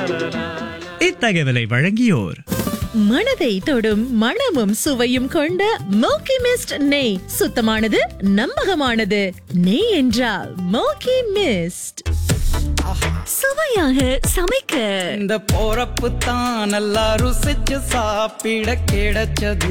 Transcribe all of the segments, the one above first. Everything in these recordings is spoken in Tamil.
இத்தகவலை வழங்கியோர் மனதை தொடும் மணமும் சுவையும் கொண்ட மோக்கி மிஸ்ட் நெய் சுத்தமானது நம்பகமானது நெய் என்றால் மோக்கி மிஸ்ட் சுவையாக சமைக்க இந்த போறப்பு தான் நல்லா ருசிச்சு சாப்பிட கிடைச்சது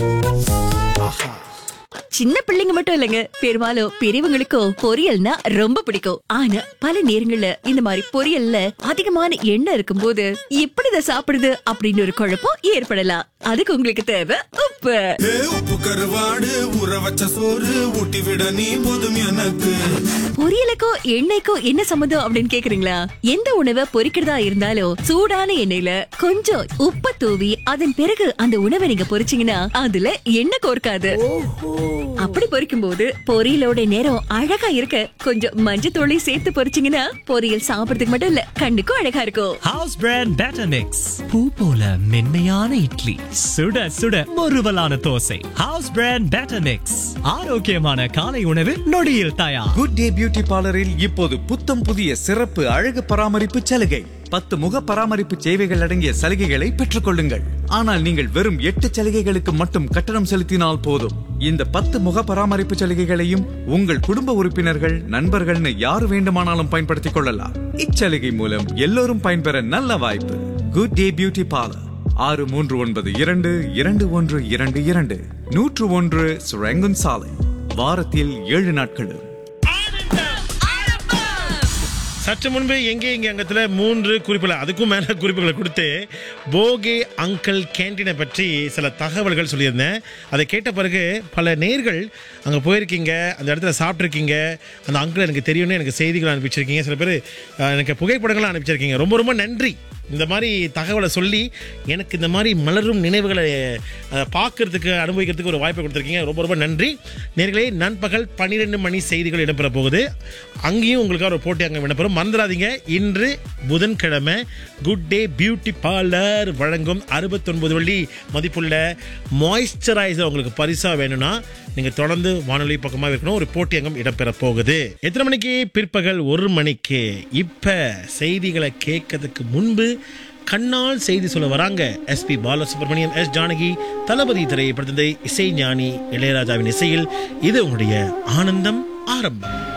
சின்ன பிள்ளைங்க மட்டும் இல்லைங்க பெரும்பாலும் பெரியவங்களுக்கோ பொரியல்னா ரொம்ப பிடிக்கும் ஆனா பல நேரங்கள்ல இந்த மாதிரி பொரியல்ல அதிகமான எண்ணெய் இருக்கும்போது எப்படி இதை சாப்பிடுது அப்படின்னு ஒரு குழப்பம் ஏற்படலாம் அதுக்கு உங்களுக்கு தேவை உப்பு ஏ, உப்பு கருவாடு ஊற வச்ச சோறு ஊட்டி விட நீ போதும் எனக்கு பொரியலுக்கோ எண்ணெய்க்கோ என்ன சம்மந்தம் அப்படின்னு கேக்குறீங்களா எந்த உணவை பொரிக்கிறதா இருந்தாலும் சூடான எண்ணெயில கொஞ்சம் உப்ப தூவி அதன் பிறகு அந்த உணவை நீங்க பொரிச்சீங்கன்னா அதுல எண்ணெய் கோர்க்காது அப்படி பொரிக்கும் போது பொரியலோட நேரம் அழகா இருக்க கொஞ்சம் மஞ்சத்தூளை சேர்த்து பொரிச்சீங்கன்னா பொரியல் சாப்பிடுறதுக்கு மட்டும் இல்ல கண்ணுக்கும் அழகா இருக்கும் ஹவுஸ் பிராண்ட் பேட்டர் மிக்ஸ் பூ போல மென்மையான இட்லி சுட சுட முறுவலான dosai house brand batter mix ஆரோக்கியமான காலை உணவு நொடியில் தயார் குட் டே பியூட்டி பார்லரில் இப்போது புத்தம் புதிய சிறப்பு அழகு பராமரிப்பு சலுகை பத்து முக பராமரிப்பு சேவைகள் அடங்கிய சலுகைகளை பெற்றுக் கொள்ளுங்கள் ஆனால் நீங்கள் வெறும் எட்டு சலுகைகளுக்கு மட்டும் கட்டணம் செலுத்தினால் போதும் இந்த பத்து முக பராமரிப்பு சலுகைகளையும் உங்கள் குடும்ப உறுப்பினர்கள் நண்பர்கள்னு யார் வேண்டுமானாலும் பயன்படுத்திக் கொள்ளலாம் இச்சலுகை மூலம் எல்லோரும் பயன்பெற நல்ல வாய்ப்பு குட் டே பியூட்டி பார்லர் ஆறு மூன்று ஒன்பது இரண்டு இரண்டு ஒன்று இரண்டு இரண்டு நூற்று ஒன்று சுரங்குன் சாலை வாரத்தில் ஏழு நாட்களும் சற்று முன்பு எங்கே இங்கே அங்கத்தில் மூன்று குறிப்புகள் அதுக்கும் மேலே குறிப்புகளை கொடுத்து போகே அங்கிள் கேண்டீனை பற்றி சில தகவல்கள் சொல்லியிருந்தேன் அதை கேட்ட பிறகு பல நேர்கள் அங்கே போயிருக்கீங்க அந்த இடத்துல சாப்பிட்ருக்கீங்க அந்த அங்கிள் எனக்கு தெரியும்னு எனக்கு செய்திகள் அனுப்பிச்சிருக்கீங்க சில பேர் அஹ், எனக்கு புகைப்படங்களும் அனுப்பிச்சிருக்கீங்க ரொம்ப ரொம்ப நன்றி இந்த மாதிரி தகவலை சொல்லி எனக்கு இந்த மாதிரி மலரும் நினைவுகளை அஹ், பார்க்கறதுக்கு அனுபவிக்கிறதுக்கு ஒரு வாய்ப்பை கொடுத்துருக்கீங்க ரொம்ப ரொம்ப நன்றி நேர்களே நண்பகல் பன்னிரெண்டு மணி செய்திகள் இடம்பெற போகுது அங்கேயும் உங்களுக்காக ஒரு போட்டி அங்கே இடம்பெறும் மறந்துடாதீங்க இன்று புதன்கிழமை குட் டே பியூட்டி பார்லர் வழங்கும் அறுபத்தொன்பது வள்ளி மதிப்புள்ள மாய்ஸ்சரைசர் உங்களுக்கு பரிசா வேணும்னா நீங்க தொடர்ந்து வானொலி பக்கமாக இருக்கணும் ஒரு போட்டி அங்கம் இடம்பெற போகுது எத்தனை மணிக்கு பிற்பகல் ஒரு மணிக்கு இப்ப செய்திகளை கேட்கறதுக்கு முன்பு கண்ணால் செய்தி சொல்ல வராங்க எஸ்பி பாலசுப்ரமணியம் எஸ் ஜானகி தளபதி திரைப்படத்தை இசை ஞானி இளையராஜாவின் இசையில் இது உங்களுடைய ஆனந்தம் ஆரம்பம்